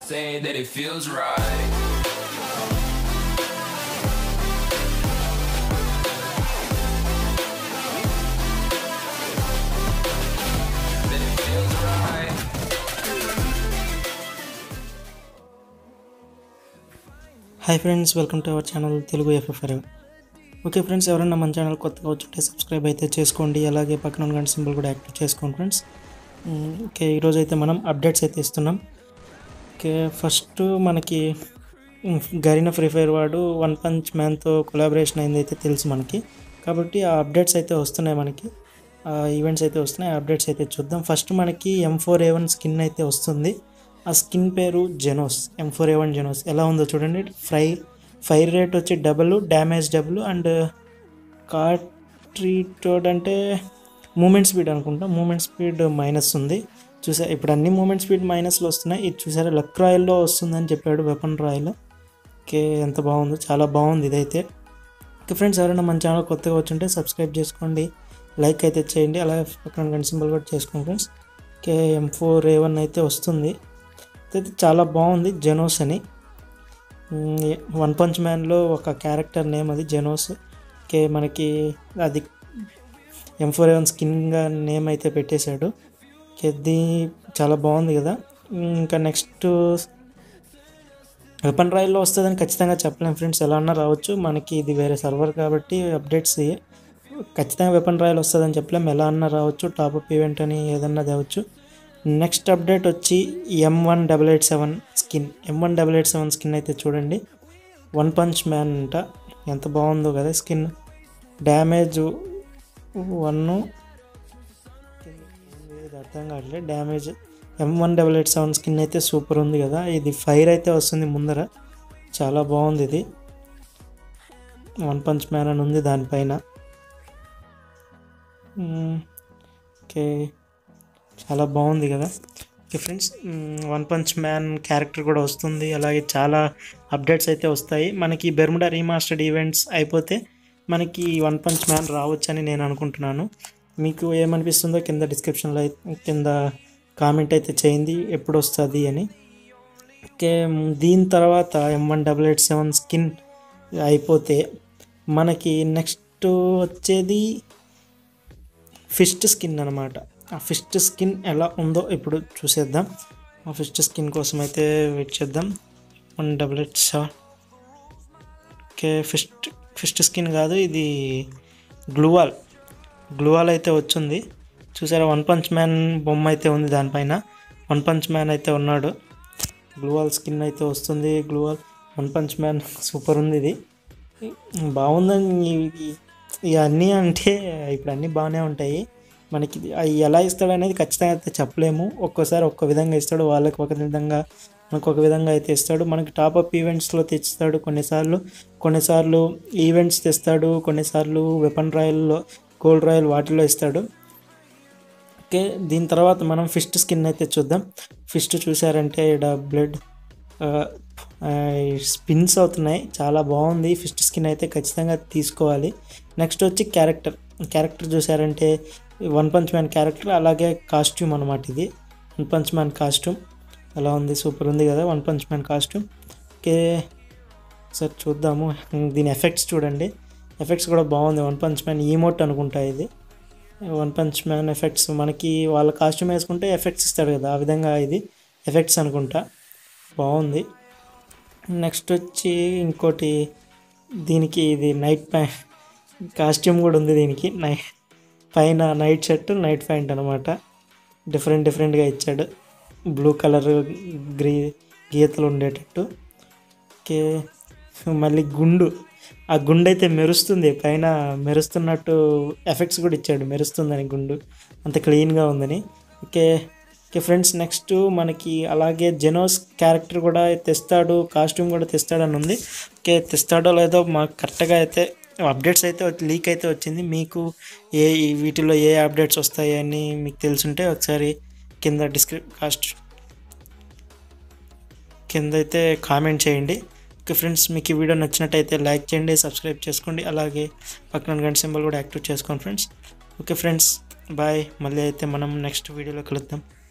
saying that it feels right. That it feels right. Hi friends welcome to our channel Telugu FFR okay friends ఎవరైనా మన channel కొత్తగా వచ్చుంటే subscribe అయితే చేసుకోండి అలాగే పక్కన ఉన్న గంట సింబల్ కూడా యాక్టివ్ చేసుకోండి ఫ్రెండ్స్ మ్, ఓకే ఈరోజు అయితే మనం అప్డేట్స్ అయితే ఇస్తున్నాం ఓకే ఫస్ట్ మనకి మ్, గరీనా ఫ్రీ ఫైర్ వాడు వన్ పంచ్ మ్యాన్తో కొలాబరేషన్ అయింది అయితే తెలుసు మనకి కాబట్టి ఆ అప్డేట్స్ అయితే వస్తున్నాయి మనకి ఆ ఈవెంట్స్ అయితే వస్తున్నాయి ఆ అప్డేట్స్ అయితే చూద్దాం ఫస్ట్ మనకి M four A one skin అయితే వస్తుంది ఆ స్కిన్ పేరు Genos M four A one Genos ఎలా ఉందో చూడండి ఫ్రై ఫైర్ రేట్ వచ్చి డబుల్ డ్యామేజ్ డబుల్ అండ్ కార్ట్రీటోడ్ అంటే మూమెంట్ స్పీడ్ అనుకుంటా మూమెంట్ స్పీడ్ మైనస్ ఉంది చూసా ఇప్పుడు అన్ని మూమెంట్ స్పీడ్ మైనస్లో వస్తున్నాయి ఇది చూసారా లక్ రాయల్లో వస్తుందని చెప్పాడు వెపన్ రాయల్ ఓకే ఎంత బాగుందో చాలా బాగుంది ఇదైతే ఓకే ఫ్రెండ్స్ ఎవరైనా మన ఛానల్ కొత్తగా వచ్చుంటే సబ్స్క్రైబ్ చేసుకోండి లైక్ అయితే చేయండి అలాగే పక్కన గంట సింబల్ కూడా చేసుకోండి friends okay M four A one అయితే వస్తుంది అయితే చాలా బాగుంది జెనోస్ అని వన్ పంచ్ మ్యాన్లో ఒక క్యారెక్టర్ నేమ్ అది జెనోస్ ఓకే మనకి అది ఎం ఫోర్ ఏ వన్ స్కిన్గా నేమ్ అయితే పెట్టేశాడు ఓకే ఇది చాలా బాగుంది కదా ఇంకా నెక్స్ట్ వెపన్ రాయల్లో వస్తుందని ఖచ్చితంగా చెప్పలేం ఫ్రెండ్స్ ఎలా అన్నా రావచ్చు మనకి ఇది వేరే సర్వర్ కాబట్టి అప్డేట్స్ ఖచ్చితంగా వెపన్ రాయల్ వస్తుందని చెప్పలేం ఎలా అన్నా రావచ్చు టాప్అప్ ఈవెంట్ అని ఏదన్నా తేవచ్చు నెక్స్ట్ అప్డేట్ వచ్చి M one double eight seven skin M one double eight seven skin అయితే చూడండి వన్ పంచ్ మ్యాన్ అంట ఎంత బాగుందో కదా స్కిన్ డ్యామేజ్ వన్ ఇది అర్థం కావట్లేదు damage M one double eight seven skin అయితే సూపర్ ఉంది కదా ఇది ఫైర్ అయితే వస్తుంది ముందర చాలా బాగుంది ఇది వన్ పంచ్ మ్యాన్ అని ఉంది దానిపైన మ్మ్. ఓకే చాలా బాగుంది కదా okay friends one punch man character కూడా వస్తుంది అలాగే చాలా అప్డేట్స్ అయితే వస్తాయి మనకి బెర్ముడా రీమాస్టర్డ్ ఈవెంట్స్ అయిపోతే మనకి వన్ పంచ్ మ్యాన్ రావచ్చని నేను అనుకుంటున్నాను మీకు ఏమనిపిస్తుందో కింద డిస్క్రిప్షన్లో అయితే కింద కామెంట్ అయితే చేయండి ఎప్పుడు వస్తుంది అని ఓకే దీని తర్వాత M one double eight seven skin అయిపోతే మనకి నెక్స్ట్ వచ్చేది ఫిస్ట్ స్కిన్ అనమాట ఆ ఫిస్ట్ స్కిన్ ఎలా ఉందో ఇప్పుడు చూసేద్దాం ఆ ఫిస్ట్ స్కిన్ కోసం అయితే వెయిట్ చేద్దాం one double eight seven okay fist fist skin కాదు ఇది గ్లూవాల్ గ్లూవాల్ అయితే వచ్చింది చూసారా వన్ పంచ్ మ్యాన్ బొమ్మ అయితే ఉంది దానిపైన వన్ పంచ్ మ్యాన్ అయితే ఉన్నాడు గ్లూవాల్ స్కిన్ అయితే వస్తుంది గ్లూవాల్ వన్ పంచ్ మ్యాన్ సూపర్ ఉంది ఇది బాగుందని ఇక అన్నీ అంటే ఇప్పుడు అన్నీ బాగానే ఉంటాయి మనకి ఇది- అవి ఎలా ఇస్తాడు అనేది ఖచ్చితంగా అయితే చెప్పలేము ఒక్కోసారి ఒక్క విధంగా ఇస్తాడు వాళ్ళకి ఒక విధంగా మనకు ఒక విధంగా అయితే ఇస్తాడు మనకి టాప్అప్ ఈవెంట్స్లో తెచ్చిస్తాడు కొన్నిసార్లు కొన్నిసార్లు ఈవెంట్స్ తెస్తాడు కొన్నిసార్లు వెపన్ రాయల్లో గోల్డ్ రాయల్ వాటిలో ఇస్తాడు ఓకే దీని తర్వాత మనం ఫిస్ట్ స్కిన్ అయితే చూద్దాం ఫిస్ట్ చూసారంటే ఇక్కడ బ్లడ్ స్పిన్స్ అవుతున్నాయి చాలా బాగుంది ఫిస్ట్ స్కిన్ అయితే ఖచ్చితంగా తీసుకోవాలి నెక్స్ట్ వచ్చి క్యారెక్టర్ క్యారెక్టర్ చూసారంటే వన్ పంచ్ మ్యాన్ క్యారెక్టర్ అలాగే కాస్ట్యూమ్ అనమాట ఇది వన్ పంచ్ మ్యాన్ కాస్ట్యూమ్ అలా ఉంది సూపర్ ఉంది కదా one punch man costume okay sir చూద్దాము దీని ఎఫెక్ట్స్ చూడండి ఎఫెక్ట్స్ కూడా బాగుంది వన్ పంచ్ మ్యాన్ ఈమోట్ అనుకుంటా ఇది వన్ పంచ్ మ్యాన్ ఎఫెక్ట్స్ మనకి వాళ్ళ కాస్ట్యూమ్ వేసుకుంటే ఎఫెక్ట్స్ ఇస్తాడు కదా ఆ విధంగా ఇది ఎఫెక్ట్స్ అనుకుంటా బాగుంది నెక్స్ట్ వచ్చి ఇంకోటి దీనికి ఇది నైట్ ప్యాంట్ కాస్ట్యూమ్ కూడా ఉంది దీనికి నై పైన నైట్ షర్ట్ నైట్ ప్యాంట్ అనమాట డిఫరెంట్ డిఫరెంట్గా ఇచ్చాడు బ్లూ కలర్ గ్రీ గీతలు ఉండేటట్టు ఓకే మళ్ళీ గుండు ఆ గుండు అయితే మెరుస్తుంది పైన మెరుస్తున్నట్టు ఎఫెక్ట్స్ కూడా ఇచ్చాడు మెరుస్తుందని గుండు అంత క్లీన్గా ఉందని ఓకే ఓకే ఫ్రెండ్స్ నెక్స్ట్ మనకి అలాగే జెనోస్ క్యారెక్టర్ కూడా తెస్తాడు కాస్ట్యూమ్ కూడా తెస్తాడని ఉంది ఓకే తెస్తాడో లేదో మాకు కరెక్ట్గా అయితే అప్డేట్స్ అయితే లీక్ అయితే వచ్చింది మీకు ఏ ఈ వీటిలో ఏ అప్డేట్స్ వస్తాయి అని మీకు తెలుసుంటే ఒకసారి కింద డిస్క్రిప్ కాస్ట్ కింద అయితే కామెంట్ చేయండి ఓకే ఫ్రెండ్స్ మీకు ఈ వీడియో నచ్చినట్టయితే లైక్ చేయండి సబ్స్క్రైబ్ చేసుకోండి అలాగే పక్కన గంట సింబల్ కూడా యాక్టివ్ చేసుకోండి ఫ్రెండ్స్ ఓకే ఫ్రెండ్స్ బాయ్ మళ్ళీ అయితే మనం నెక్స్ట్ వీడియోలో కలుద్దాం